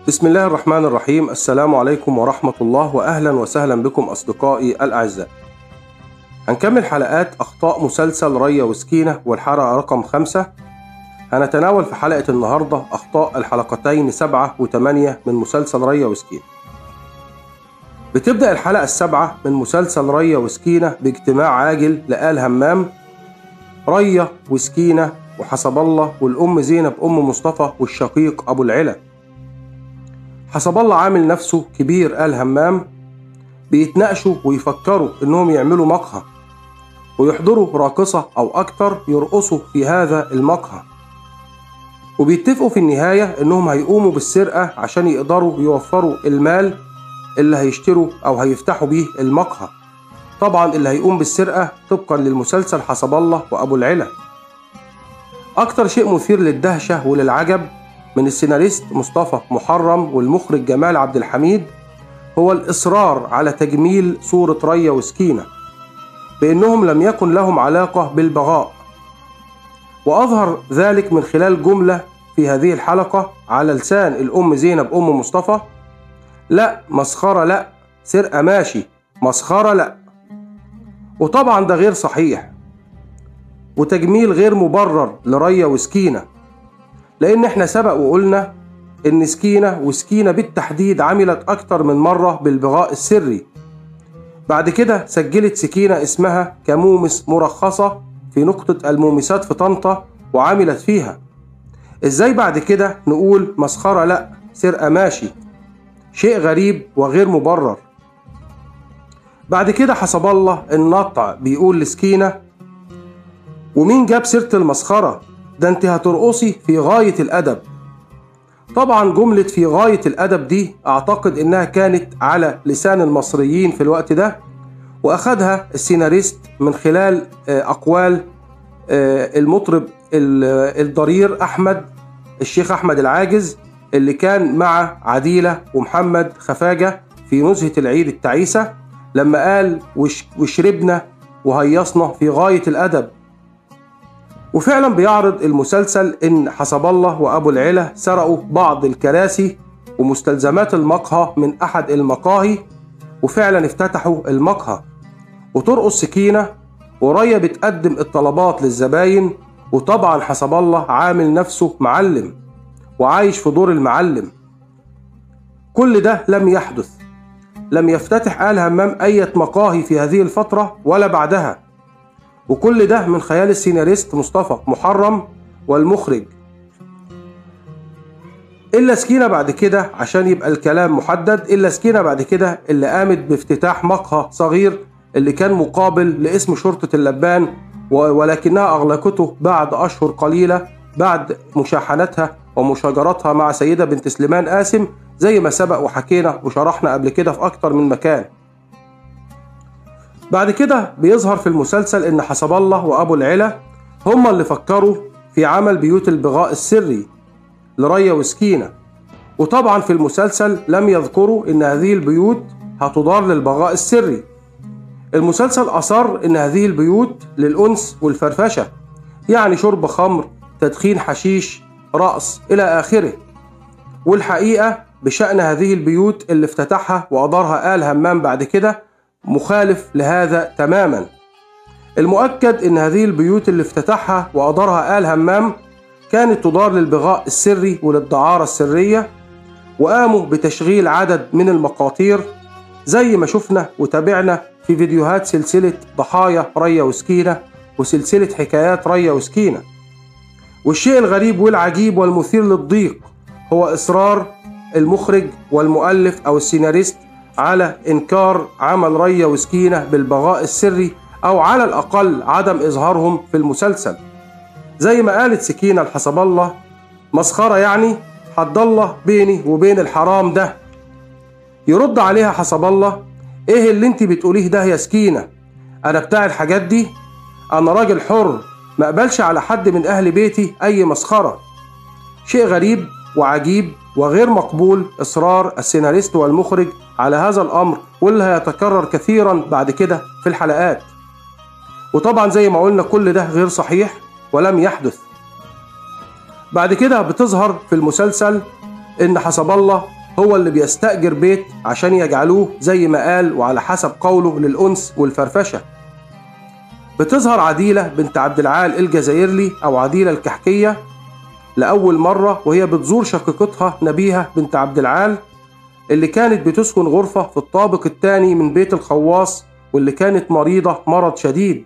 بسم الله الرحمن الرحيم السلام عليكم ورحمة الله وأهلا وسهلا بكم أصدقائي الأعزاء هنكمل حلقات أخطاء مسلسل ريا وسكينة والحلقة رقم خمسة هنتناول في حلقة النهاردة أخطاء الحلقتين سبعة وثمانية من مسلسل ريا وسكينة بتبدأ الحلقة السابعة من مسلسل ريا وسكينة باجتماع عاجل لآل همام ريا وسكينة وحسب الله والأم زينب أم مصطفى والشقيق أبو العلا حسب الله عامل نفسه كبير آل همام بيتناقشوا ويفكروا إنهم يعملوا مقهى ويحضروا راقصة أو أكتر يرقصوا في هذا المقهى وبيتفقوا في النهاية إنهم هيقوموا بالسرقة عشان يقدروا يوفروا المال اللي هيشتروا أو هيفتحوا بيه المقهى طبعا اللي هيقوم بالسرقة طبقا للمسلسل حسب الله وأبو العلا أكتر شيء مثير للدهشة وللعجب من السيناريست مصطفى محرم والمخرج جمال عبد الحميد هو الإصرار على تجميل صورة ريا وسكينة بأنهم لم يكن لهم علاقة بالبغاء وأظهر ذلك من خلال جملة في هذه الحلقة على لسان الأم زينب أم مصطفى لا مسخرة لا سرقة ماشي مسخرة لا وطبعا ده غير صحيح وتجميل غير مبرر لريا وسكينة لأن احنا سبق وقلنا إن سكينة وسكينة بالتحديد عملت أكتر من مرة بالبغاء السري بعد كده سجلت سكينة اسمها كمومس مرخصة في نقطة المومسات في طنطا وعملت فيها ازاي بعد كده نقول مسخرة لا سرقة ماشي شيء غريب وغير مبرر بعد كده حسب الله النطع بيقول لسكينة ومين جاب سيرة المسخرة ده انت هترقصي في غاية الأدب طبعا جملة في غاية الأدب دي أعتقد إنها كانت على لسان المصريين في الوقت ده وأخدها السيناريست من خلال أقوال المطرب الضرير أحمد الشيخ أحمد العاجز اللي كان مع عديلة ومحمد خفاجة في نزهة العيد التعيسة لما قال وشربنا وهيصنا في غاية الأدب وفعلا بيعرض المسلسل ان حسب الله وابو العلا سرقوا بعض الكراسي ومستلزمات المقهى من احد المقاهي وفعلا افتتحوا المقهى وترقص سكينه وريا بتقدم الطلبات للزباين وطبعا حسب الله عامل نفسه معلم وعايش في دور المعلم كل ده لم يحدث لم يفتتح آل همام أي مقاهي في هذه الفترة ولا بعدها وكل ده من خيال السيناريست مصطفى محرم والمخرج إلا سكينة بعد كده عشان يبقى الكلام محدد إلا سكينة بعد كده اللي قامت بافتتاح مقهى صغير اللي كان مقابل لاسم شرطة اللبان ولكنها أغلقته بعد أشهر قليلة بعد مشاحنتها ومشاجرتها مع سيدة بنت سليمان قاسم زي ما سبق وحكينا وشرحنا قبل كده في أكتر من مكان بعد كده بيظهر في المسلسل ان حسب الله وابو العلا هما اللي فكروا في عمل بيوت البغاء السري لريا وسكينة وطبعا في المسلسل لم يذكروا ان هذه البيوت هتدار للبغاء السري المسلسل أصر ان هذه البيوت للأنس والفرفشة يعني شرب خمر تدخين حشيش رقص إلى آخره والحقيقة بشأن هذه البيوت اللي افتتحها وأدارها آل همام بعد كده مخالف لهذا تماما المؤكد ان هذه البيوت اللي افتتحها وادارها آل همام كانت تدار للبغاء السري وللدعارة السرية وقاموا بتشغيل عدد من المقاطير زي ما شفنا وتابعنا في فيديوهات سلسلة ضحايا ريا وسكينة وسلسلة حكايات ريا وسكينة والشيء الغريب والعجيب والمثير للضيق هو إصرار المخرج والمؤلف أو السيناريست على إنكار عمل ريا وسكينة بالبغاء السري أو على الأقل عدم إظهارهم في المسلسل زي ما قالت سكينة لحسب الله مسخرة يعني حد الله بيني وبين الحرام ده يرد عليها حسب الله ايه اللي انت بتقوليه ده يا سكينة انا بتاع الحاجات دي انا راجل حر ما اقبلش على حد من اهل بيتي اي مسخرة شيء غريب وعجيب وغير مقبول إصرار السيناريست والمخرج على هذا الأمر واللي هيتكرر كثيرا بعد كده في الحلقات وطبعا زي ما قلنا كل ده غير صحيح ولم يحدث بعد كده بتظهر في المسلسل إن حسب الله هو اللي بيستأجر بيت عشان يجعلوه زي ما قال وعلى حسب قوله للأنس والفرفشة بتظهر عديلة بنت عبد العال الجزائرلي أو عديلة الكحكية لأول مرة وهي بتزور شقيقتها نبيهة بنت عبد العال اللي كانت بتسكن غرفة في الطابق الثاني من بيت الخواص واللي كانت مريضة مرض شديد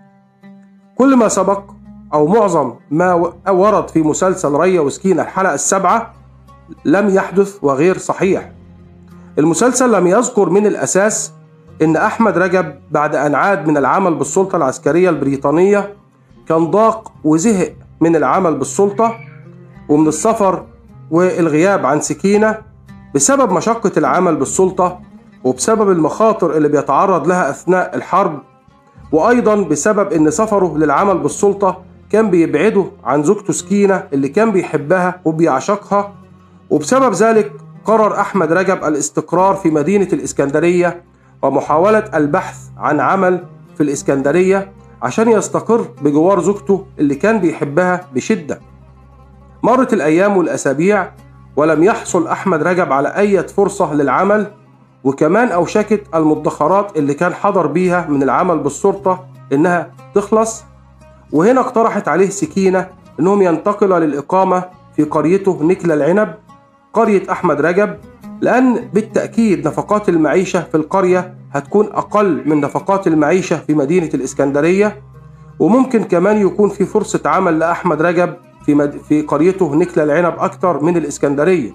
كل ما سبق أو معظم ما ورد في مسلسل ريا وسكينة الحلقة السابعة لم يحدث وغير صحيح المسلسل لم يذكر من الأساس إن أحمد رجب بعد أن عاد من العمل بالسلطة العسكرية البريطانية كان ضاق وزهق من العمل بالسلطة ومن السفر والغياب عن سكينة بسبب مشقة العمل بالسلطة وبسبب المخاطر اللي بيتعرض لها أثناء الحرب وأيضا بسبب إن سفره للعمل بالسلطة كان بيبعده عن زوجته سكينة اللي كان بيحبها وبيعشقها وبسبب ذلك قرر أحمد رجب الاستقرار في مدينة الإسكندرية ومحاولة البحث عن عمل في الإسكندرية عشان يستقر بجوار زوجته اللي كان بيحبها بشدة مرت الأيام والأسابيع ولم يحصل أحمد رجب على أي فرصة للعمل وكمان أوشكت المدخرات اللي كان حضر بيها من العمل بالسلطة إنها تخلص وهنا اقترحت عليه سكينة إنهم ينتقل للإقامة في قريته نكلة العنب قرية أحمد رجب لأن بالتأكيد نفقات المعيشة في القرية هتكون أقل من نفقات المعيشة في مدينة الإسكندرية وممكن كمان يكون في فرصة عمل لأحمد رجب في, مد... في قريته نكلة العنب أكتر من الإسكندرية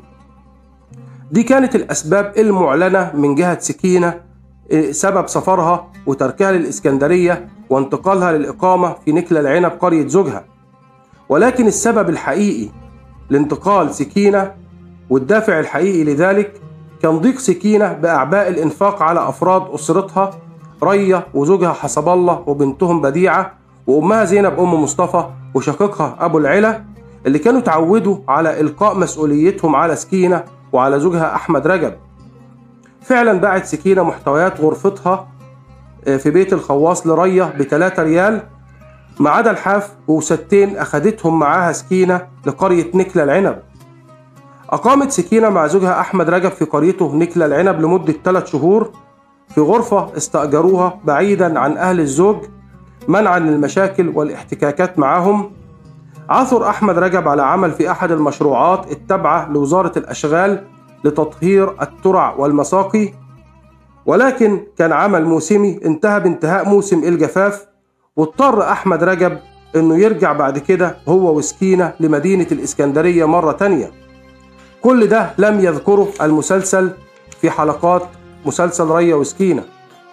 دي كانت الأسباب المعلنة من جهة سكينة سبب سفرها وتركها للإسكندرية وانتقالها للإقامة في نكلة العنب قرية زوجها ولكن السبب الحقيقي لانتقال سكينة والدافع الحقيقي لذلك كان ضيق سكينة بأعباء الإنفاق على أفراد أسرتها رية وزوجها حسب الله وبنتهم بديعة وأمها زينب أم مصطفى وشقيقها أبو العلا اللي كانوا تعودوا على إلقاء مسؤوليتهم على سكينة وعلى زوجها أحمد رجب فعلا باعت سكينة محتويات غرفتها في بيت الخواص لرية بتلاتة ريال ما عدا الحاف وستين أخدتهم معاها سكينة لقرية نكلة العنب أقامت سكينة مع زوجها أحمد رجب في قريته نكلة العنب لمدة ثلاث شهور في غرفة استأجروها بعيدا عن أهل الزوج منعا للمشاكل والاحتكاكات معهم عثر أحمد رجب على عمل في أحد المشروعات التابعة لوزارة الأشغال لتطهير الترع والمساقي ولكن كان عمل موسمي انتهى بانتهاء موسم الجفاف واضطر أحمد رجب إنه يرجع بعد كده هو وسكينة لمدينة الإسكندرية مرة تانية كل ده لم يذكره المسلسل في حلقات مسلسل ريا وسكينة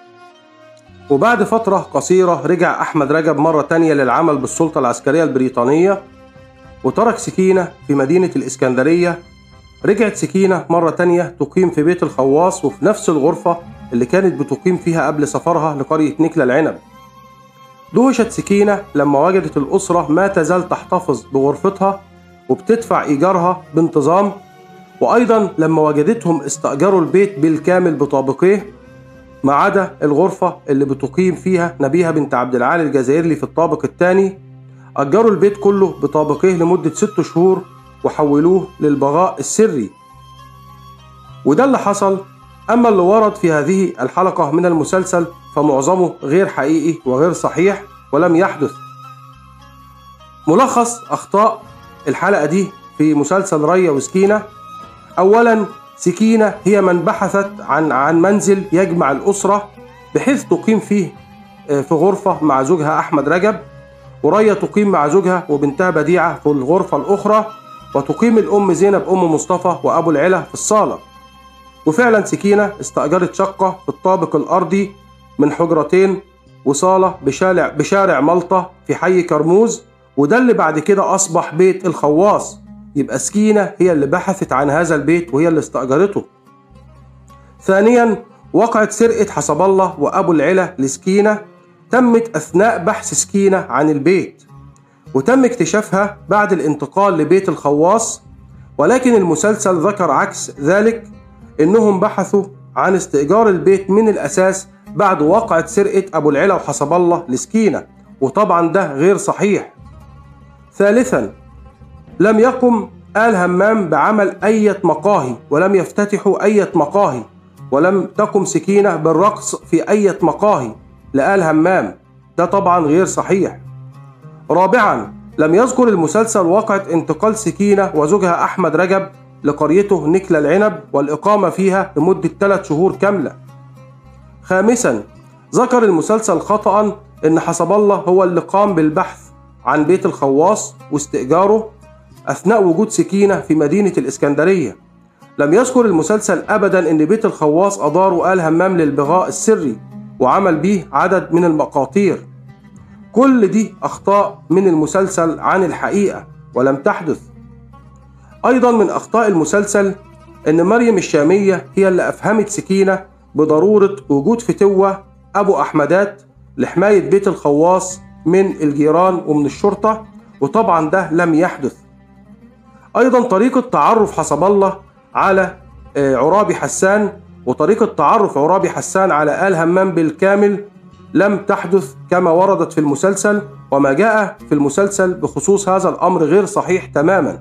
وبعد فترة قصيرة رجع أحمد رجب مرة تانية للعمل بالسلطة العسكرية البريطانية وترك سكينة في مدينة الإسكندرية رجعت سكينة مرة تانية تقيم في بيت الخواص وفي نفس الغرفة اللي كانت بتقيم فيها قبل سفرها لقرية نكلة العنب دهشت سكينة لما وجدت الأسرة ما تزال تحتفظ بغرفتها وبتدفع إيجارها بانتظام وأيضا لما وجدتهم استأجروا البيت بالكامل بطابقيه ما عدا الغرفة اللي بتقيم فيها نبيهة بنت عبد العال الجزائري في الطابق الثاني أجروا البيت كله بطابقيه لمدة ست شهور وحولوه للبغاء السري وده اللي حصل أما اللي ورد في هذه الحلقة من المسلسل فمعظمه غير حقيقي وغير صحيح ولم يحدث ملخص أخطاء الحلقة دي في مسلسل ريا وسكينة أولا سكينة هي من بحثت عن عن منزل يجمع الأسرة بحيث تقيم فيه في غرفة مع زوجها أحمد رجب وريا تقيم مع زوجها وبنتها بديعة في الغرفة الأخرى وتقيم الأم زينب أم مصطفى وأبو العلا في الصالة وفعلا سكينة استأجرت شقة في الطابق الأرضي من حجرتين وصالة بشارع, بشارع ملطة في حي كرموز وده اللي بعد كده أصبح بيت الخواص يبقى سكينة هي اللي بحثت عن هذا البيت وهي اللي استأجرته ثانيا وقعت سرقة حسب الله وأبو العلا لسكينة تمت أثناء بحث سكينة عن البيت وتم اكتشافها بعد الانتقال لبيت الخواص ولكن المسلسل ذكر عكس ذلك انهم بحثوا عن استئجار البيت من الاساس بعد وقعة سرقة ابو العلا وحسب الله لسكينة وطبعا ده غير صحيح ثالثا لم يقم آل همام بعمل أية مقاهي ولم يفتتحوا أية مقاهي ولم تقم سكينة بالرقص في أية مقاهي لآل همام ده طبعا غير صحيح رابعا لم يذكر المسلسل واقعة انتقال سكينة وزوجها أحمد رجب لقريته نكلة العنب والإقامة فيها لمدة ثلاث شهور كاملة خامسا ذكر المسلسل خطأ إن حسب الله هو اللي قام بالبحث عن بيت الخواص واستئجاره أثناء وجود سكينة في مدينة الإسكندرية لم يذكر المسلسل أبدا إن بيت الخواص أداره آل همام للبغاء السري وعمل به عدد من المقاطير كل دي أخطاء من المسلسل عن الحقيقة ولم تحدث أيضا من أخطاء المسلسل إن مريم الشامية هي اللي أفهمت سكينة بضرورة وجود فتوة أبو أحمدات لحماية بيت الخواص من الجيران ومن الشرطة وطبعا ده لم يحدث أيضا طريقة تعرف حسب الله على عرابي حسان وطريقة تعرف عرابي حسان على آل همام بالكامل لم تحدث كما وردت في المسلسل وما جاء في المسلسل بخصوص هذا الأمر غير صحيح تماما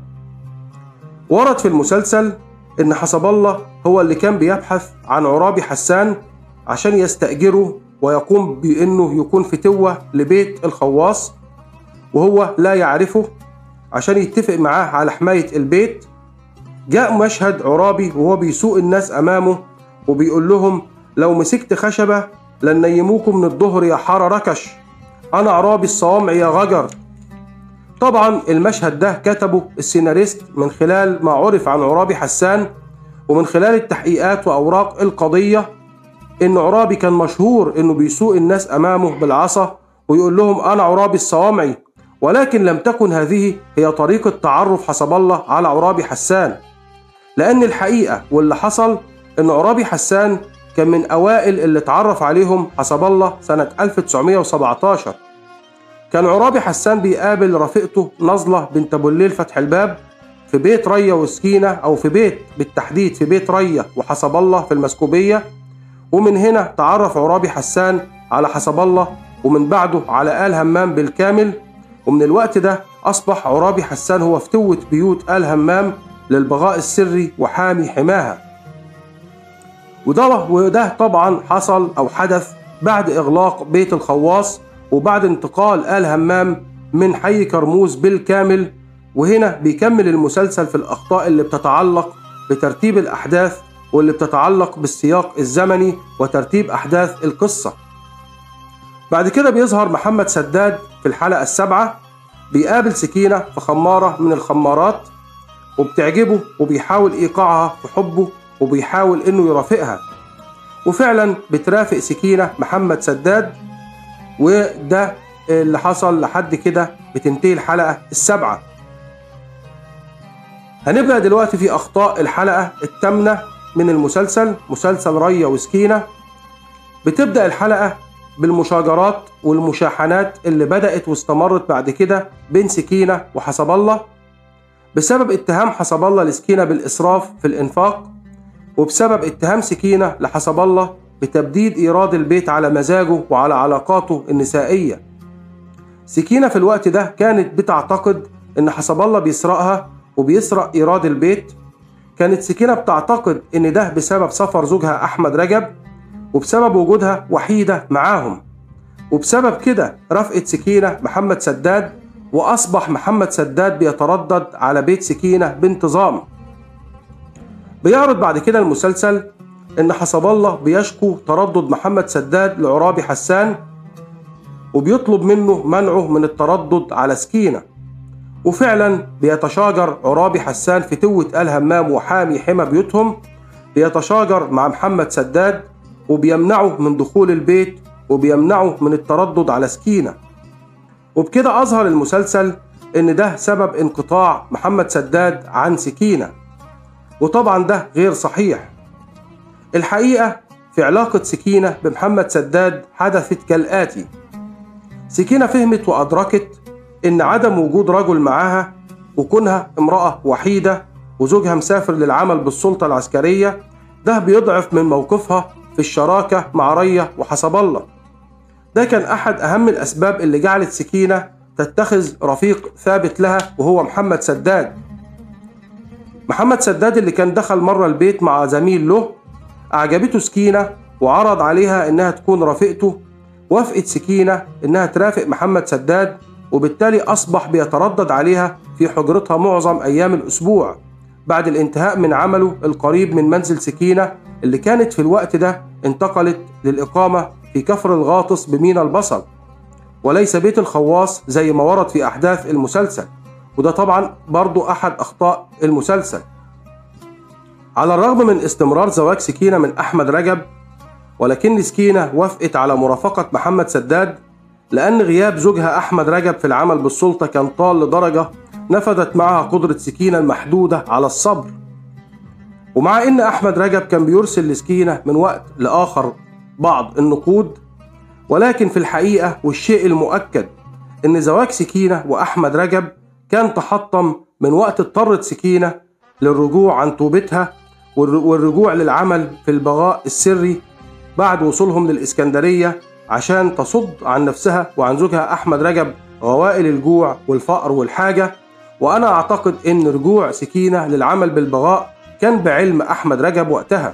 ورد في المسلسل إن حسب الله هو اللي كان بيبحث عن عرابي حسان عشان يستأجره ويقوم بأنه يكون فتوة لبيت الخواص وهو لا يعرفه عشان يتفق معاه على حماية البيت جاء مشهد عرابي وهو بيسوق الناس أمامه وبيقول لهم لو مسكت خشبة لن نيموكم من الظهر يا حارة ركش أنا عرابي الصوامع يا غجر طبعا المشهد ده كتبه السيناريست من خلال ما عرف عن عرابي حسان ومن خلال التحقيقات وأوراق القضية إن عرابي كان مشهور إنه بيسوق الناس أمامه بالعصا ويقول لهم أنا عرابي الصوامعي ولكن لم تكن هذه هي طريقة تعرف حسب الله على عرابي حسان لأن الحقيقة واللي حصل إن عرابي حسان كان من أوائل اللي اتعرف عليهم حسب الله سنة 1917 كان عرابي حسان بيقابل رفيقته نظلة بنت أبو الليل فتح الباب في بيت ريا وسكينة أو في بيت بالتحديد في بيت ريا وحسب الله في المسكوبية ومن هنا تعرف عرابي حسان على حسب الله ومن بعده على آل همام بالكامل ومن الوقت ده أصبح عرابي حسان هو فتوة بيوت آل همام للبغاء السري وحامي حماها وده, وده طبعا حصل أو حدث بعد إغلاق بيت الخواص وبعد انتقال آل همام من حي كرموز بالكامل وهنا بيكمل المسلسل في الأخطاء اللي بتتعلق بترتيب الأحداث واللي بتتعلق بالسياق الزمني وترتيب أحداث القصة بعد كده بيظهر محمد سداد في الحلقة السابعة بيقابل سكينة في خمارة من الخمارات وبتعجبه وبيحاول إيقاعها في حبه وبيحاول إنه يرافقها وفعلا بترافق سكينة محمد سداد وده اللي حصل لحد كده بتنتهي الحلقة السابعة هنبدأ دلوقتي في أخطاء الحلقة الثامنة من المسلسل مسلسل ريا وسكينة بتبدأ الحلقة بالمشاجرات والمشاحنات اللي بدأت واستمرت بعد كده بين سكينة وحسب الله بسبب اتهام حسب الله لسكينة بالإسراف في الإنفاق وبسبب اتهام سكينة لحسب الله بتبديد إيراد البيت على مزاجه وعلى علاقاته النسائية سكينة في الوقت ده كانت بتعتقد إن حسب الله بيسرقها وبيسرق إيراد البيت كانت سكينة بتعتقد إن ده بسبب سفر زوجها أحمد رجب وبسبب وجودها وحيدة معاهم وبسبب كده رفقت سكينة محمد سداد وأصبح محمد سداد بيتردد على بيت سكينة بانتظام بيعرض بعد كده المسلسل إن حسب الله بيشكو تردد محمد سداد لعرابي حسان وبيطلب منه منعه من التردد على سكينة وفعلا بيتشاجر عرابي حسان في توة آل همام وحامي حمى بيوتهم بيتشاجر مع محمد سداد وبيمنعه من دخول البيت وبيمنعه من التردد على سكينة وبكده أظهر المسلسل إن ده سبب انقطاع محمد سداد عن سكينة وطبعا ده غير صحيح الحقيقة في علاقة سكينة بمحمد سداد حدثت كالآتي سكينة فهمت وأدركت إن عدم وجود رجل معاها وكونها امرأة وحيدة وزوجها مسافر للعمل بالسلطة العسكرية ده بيضعف من موقفها في الشراكة مع ريا وحسب الله ده كان أحد أهم الأسباب اللي جعلت سكينة تتخذ رفيق ثابت لها وهو محمد سداد محمد سداد اللي كان دخل مرة البيت مع زميل له أعجبته سكينة وعرض عليها إنها تكون رفيقته وافقت سكينة إنها ترافق محمد سداد وبالتالي أصبح بيتردد عليها في حجرتها معظم أيام الأسبوع بعد الانتهاء من عمله القريب من منزل سكينة اللي كانت في الوقت ده انتقلت للإقامة في كفر الغاطس بمينا البصل وليس بيت الخواص زي ما ورد في أحداث المسلسل وده طبعا برضو أحد أخطاء المسلسل على الرغم من استمرار زواج سكينة من أحمد رجب ولكن سكينة وافقت على مرافقة محمد سداد لأن غياب زوجها أحمد رجب في العمل بالسلطة كان طال لدرجة نفذت معها قدرة سكينة المحدودة على الصبر ومع إن أحمد رجب كان بيرسل لسكينة من وقت لآخر بعض النقود ولكن في الحقيقة والشيء المؤكد إن زواج سكينة وأحمد رجب كان تحطم من وقت اضطرت سكينة للرجوع عن توبتها والرجوع للعمل في البغاء السري بعد وصولهم للإسكندرية عشان تصد عن نفسها وعن زوجها أحمد رجب غوائل الجوع والفقر والحاجة وأنا أعتقد إن رجوع سكينة للعمل بالبغاء كان بعلم أحمد رجب وقتها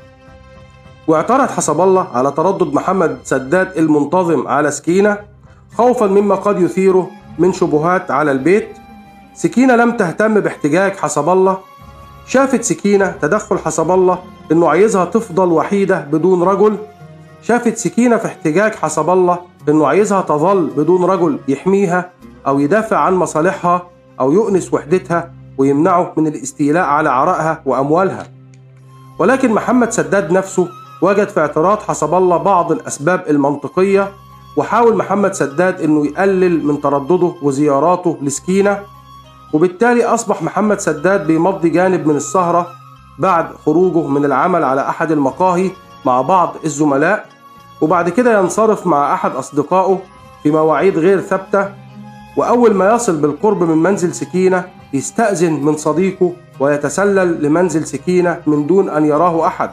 واعترض حسب الله على تردد محمد سداد المنتظم على سكينة خوفا مما قد يثيره من شبهات على البيت سكينة لم تهتم باحتجاج حسب الله شافت سكينة تدخل حسب الله إنه عايزها تفضل وحيدة بدون رجل شافت سكينة في احتجاج حسب الله إنه عايزها تظل بدون رجل يحميها أو يدافع عن مصالحها أو يؤنس وحدتها ويمنعه من الاستيلاء على عرائها وأموالها ولكن محمد سداد نفسه وجد في اعتراض حسب الله بعض الأسباب المنطقية وحاول محمد سداد إنه يقلل من تردده وزياراته لسكينة وبالتالي أصبح محمد سداد بيمضي جانب من السهرة بعد خروجه من العمل على أحد المقاهي مع بعض الزملاء وبعد كده ينصرف مع أحد أصدقائه في مواعيد غير ثابتة وأول ما يصل بالقرب من منزل سكينة يستأذن من صديقه ويتسلل لمنزل سكينة من دون أن يراه أحد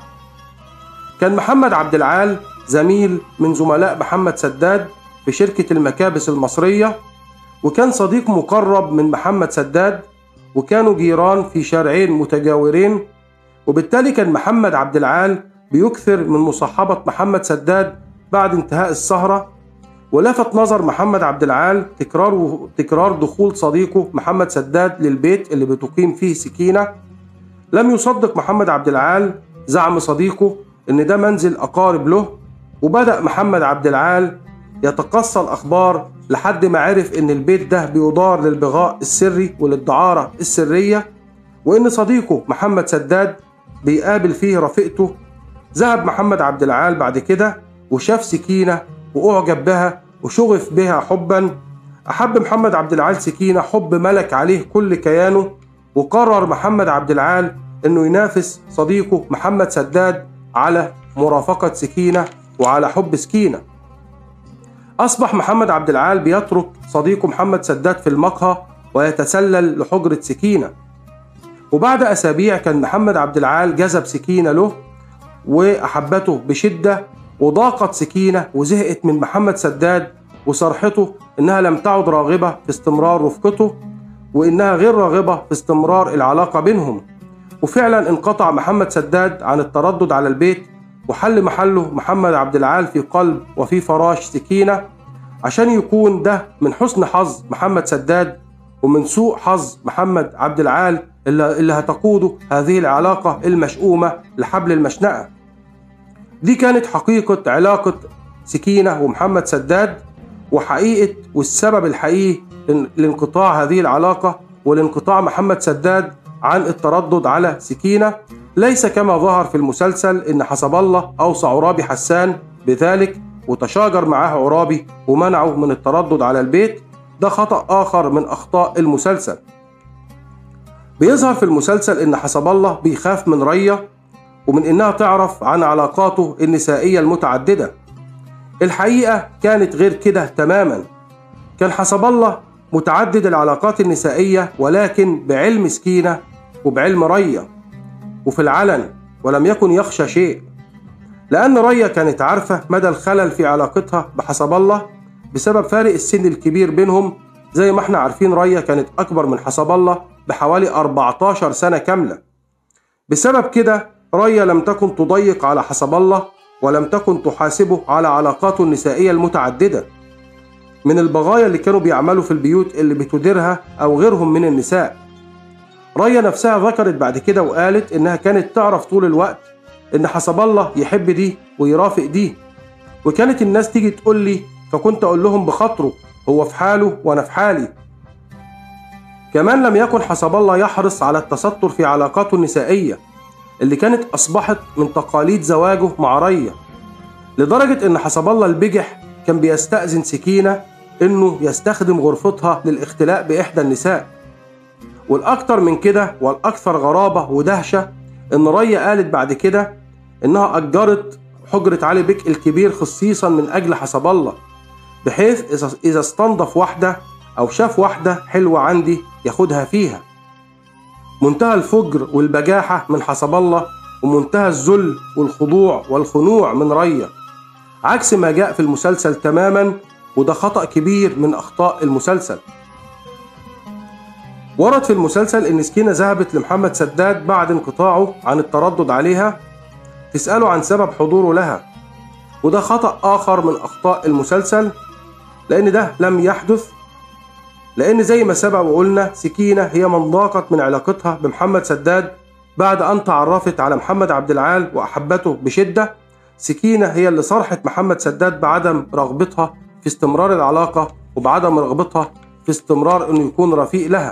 كان محمد عبد العال زميل من زملاء محمد سداد في شركة المكابس المصرية وكان صديق مقرب من محمد سداد وكانوا جيران في شارعين متجاورين وبالتالي كان محمد عبد العال بيكثر من مصاحبة محمد سداد بعد انتهاء السهرة ولفت نظر محمد عبد العال تكرار تكرار دخول صديقه محمد سداد للبيت اللي بتقيم فيه سكينة لم يصدق محمد عبد العال زعم صديقه إن ده منزل أقارب له وبدأ محمد عبد العال يتقصى الأخبار لحد ما عرف إن البيت ده بيدار للبغاء السري وللدعارة السرية وإن صديقه محمد سداد بيقابل فيه رفيقته ذهب محمد عبد العال بعد كده وشاف سكينة وأعجب بها وشغف بها حبا أحب محمد عبد العال سكينة حب ملك عليه كل كيانه وقرر محمد عبد العال إنه ينافس صديقه محمد سداد على مرافقة سكينة وعلى حب سكينة أصبح محمد عبد العال بيترك صديقه محمد سداد في المقهى ويتسلل لحجرة سكينة وبعد أسابيع كان محمد عبد العال جذب سكينة له وأحبته بشدة وضاقت سكينة وزهقت من محمد سداد وصرحته إنها لم تعد راغبة في استمرار رفقته وإنها غير راغبة في استمرار العلاقة بينهم وفعلا انقطع محمد سداد عن التردد على البيت وحل محله محمد عبد العال في قلب وفي فراش سكينة عشان يكون ده من حسن حظ محمد سداد ومن سوء حظ محمد عبد العال اللي, اللي هتقوده هذه العلاقة المشؤومة لحبل المشنقة دي كانت حقيقة علاقة سكينة ومحمد سداد وحقيقة والسبب الحقيقي لانقطاع هذه العلاقة ولانقطاع محمد سداد عن التردد على سكينة ليس كما ظهر في المسلسل إن حسب الله أوصى عرابي حسان بذلك وتشاجر معاه عرابي ومنعه من التردد على البيت ده خطأ آخر من أخطاء المسلسل بيظهر في المسلسل إن حسب الله بيخاف من ريا ومن إنها تعرف عن علاقاته النسائية المتعددة الحقيقة كانت غير كده تماما كان حسب الله متعدد العلاقات النسائية ولكن بعلم سكينة وبعلم ريا وفي العلن ولم يكن يخشى شيء لأن ريا كانت عارفة مدى الخلل في علاقتها بحسب الله بسبب فارق السن الكبير بينهم زي ما احنا عارفين ريا كانت أكبر من حسب الله بحوالي 14 سنة كاملة بسبب كده ريا لم تكن تضيق على حسب الله ولم تكن تحاسبه على علاقاته النسائية المتعددة من البغايا اللي كانوا بيعملوا في البيوت اللي بتديرها أو غيرهم من النساء ريا نفسها ذكرت بعد كده وقالت إنها كانت تعرف طول الوقت إن حسب الله يحب دي ويرافق دي وكانت الناس تيجي تقول لي فكنت أقول لهم بخاطره هو في حاله وأنا في حالي كمان لم يكن حسب الله يحرص على التستر في علاقاته النسائية اللي كانت أصبحت من تقاليد زواجه مع ريا لدرجة إن حسب الله البجح كان بيستأذن سكينة إنه يستخدم غرفتها للاختلاء بإحدى النساء والأكثر من كده والأكثر غرابة ودهشة إن ريا قالت بعد كده إنها أجرت حجرة علي بك الكبير خصيصا من أجل حسب الله بحيث إذا استنضف واحدة أو شاف واحدة حلوة عندي ياخدها فيها منتهى الفجر والبجاحة من حسب الله ومنتهى الذل والخضوع والخنوع من ريا عكس ما جاء في المسلسل تماما وده خطأ كبير من أخطاء المسلسل ورد في المسلسل إن سكينة ذهبت لمحمد سداد بعد انقطاعه عن التردد عليها تسأله عن سبب حضوره لها وده خطأ آخر من أخطاء المسلسل لأن ده لم يحدث لأن زي ما سبق وقلنا سكينة هي من ضاقت من علاقتها بمحمد سداد بعد أن تعرفت على محمد عبد العال وأحبته بشدة سكينة هي اللي صرحت محمد سداد بعدم رغبتها في استمرار العلاقة وبعدم رغبتها في استمرار إنه يكون رفيق لها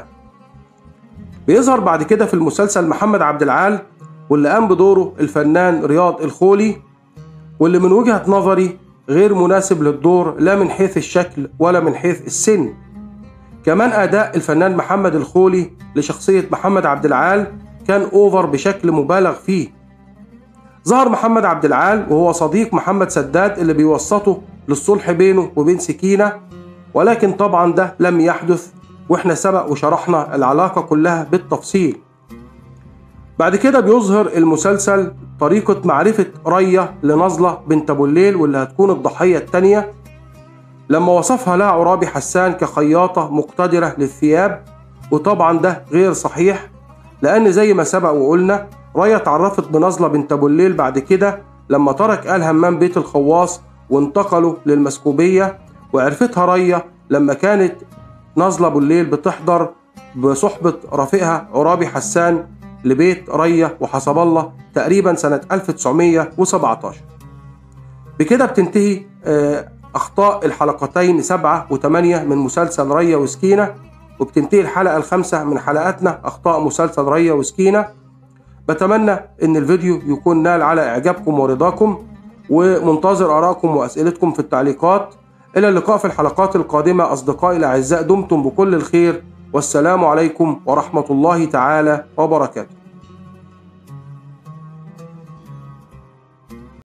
بيظهر بعد كده في المسلسل محمد عبد العال واللي قام بدوره الفنان رياض الخولي واللي من وجهة نظري غير مناسب للدور لا من حيث الشكل ولا من حيث السن كمان أداء الفنان محمد الخولي لشخصية محمد عبد العال كان أوفر بشكل مبالغ فيه ظهر محمد عبد العال وهو صديق محمد سداد اللي بيوسطه للصلح بينه وبين سكينة ولكن طبعا ده لم يحدث واحنا سبق وشرحنا العلاقة كلها بالتفصيل بعد كده بيظهر المسلسل طريقة معرفة ريا لنظلة بنت أبو الليل واللي هتكون الضحية التانية لما وصفها لها عرابي حسان كخياطة مقتدرة للثياب وطبعا ده غير صحيح لأن زي ما سبق وقلنا ريا اتعرفت بنظلة بنت أبو الليل بعد كده لما ترك آل همام بيت الخواص وانتقلوا للمسكوبية وعرفتها ريا لما كانت نظلة أبو الليل بتحضر بصحبة رفيقها عرابي حسان لبيت ريا وحسب الله تقريبا سنة 1917 بكده بتنتهي أخطاء الحلقتين سبعة وثمانية من مسلسل ريا وسكينة وبتنتهي الحلقة الخامسة من حلقاتنا أخطاء مسلسل ريا وسكينة بتمنى إن الفيديو يكون نال على إعجابكم ورضاكم ومنتظر آرائكم وأسئلتكم في التعليقات إلى اللقاء في الحلقات القادمة أصدقائي الأعزاء دمتم بكل الخير والسلام عليكم ورحمة الله تعالى وبركاته